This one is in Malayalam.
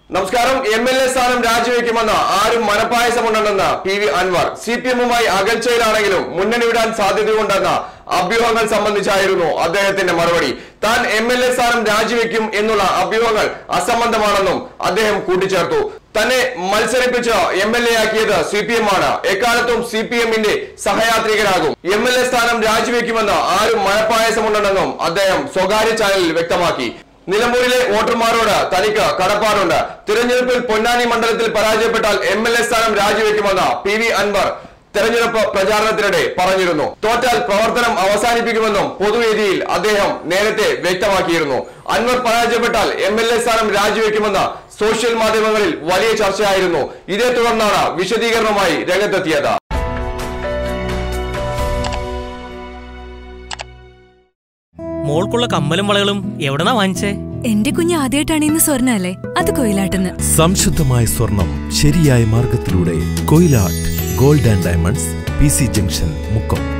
നമസ്കാരം എം എൽ എ സ്ഥാനം രാജിവെക്കുമെന്ന് ആരും മനപ്പായസമുണ്ടെന്ന് P V Anvar C P എമ്മുമായി അകൽച്ചയിലാണെങ്കിലും മുന്നണി വിടാൻ സാധ്യതയുണ്ടെന്ന അഭ്യൂഹങ്ങൾ സംബന്ധിച്ചായിരുന്നു അദ്ദേഹത്തിന്റെ മറുപടി താൻ എം എൽ എ സ്ഥാനം രാജിവെക്കും എന്നുള്ള അഭ്യൂഹങ്ങൾ അസംബന്ധമാണെന്നും അദ്ദേഹം കൂട്ടിച്ചേർത്തു തന്നെ മത്സരിപ്പിച്ച് എം എൽ എ ആക്കിയത് സി പി എം ആണ് എക്കാലത്തും സി പി എമ്മിന്റെ സഹയാത്രികനാകും എം എൽ എ സ്ഥാനം രാജിവെക്കുമെന്ന് ആരും മനപ്പായസമുണ്ടെന്നും അദ്ദേഹം സ്വകാര്യ ചാനലിൽ വ്യക്തമാക്കി നിലമ്പൂരിലെ വോട്ടർമാരോട് തനിക്ക് കടപ്പാടുണ്ട് തിരഞ്ഞെടുപ്പിൽ പൊന്നാനി മണ്ഡലത്തിൽ പരാജയപ്പെട്ടാൽ എം എൽ എ സ്ഥാനം രാജിവെക്കുമെന്ന് പി വി അൻവർ തെരഞ്ഞെടുപ്പ് പ്രചാരണത്തിനിടെ പറഞ്ഞിരുന്നു തോറ്റാൽ പ്രവർത്തനം അവസാനിപ്പിക്കുമെന്നും പൊതുവേദിയിൽ അദ്ദേഹം നേരത്തെ വ്യക്തമാക്കിയിരുന്നു അൻവർ പരാജയപ്പെട്ടാൽ എം എൽ എ സ്ഥാനം രാജിവെക്കുമെന്ന് സോഷ്യൽ മാധ്യമങ്ങളിൽ വലിയ ചർച്ചയായിരുന്നു ഇതേ തുടർന്നാണ് വിശദീകരണവുമായി രംഗത്തെത്തിയത് മോൾക്കുള്ള കമ്മലും വളകളും എവിടെന്നാ വാങ്ങിച്ചേ എന്റെ കുഞ്ഞ് ആദ്യമായിട്ടാണ് ഇന്ന് സ്വർണ്ണ അല്ലേ അത് കൊയിലാട്ടെന്ന് സംശുദ്ധമായ സ്വർണം ശരിയായ മാർഗത്തിലൂടെ Koyilatt gold and diamonds P C junction Mukkam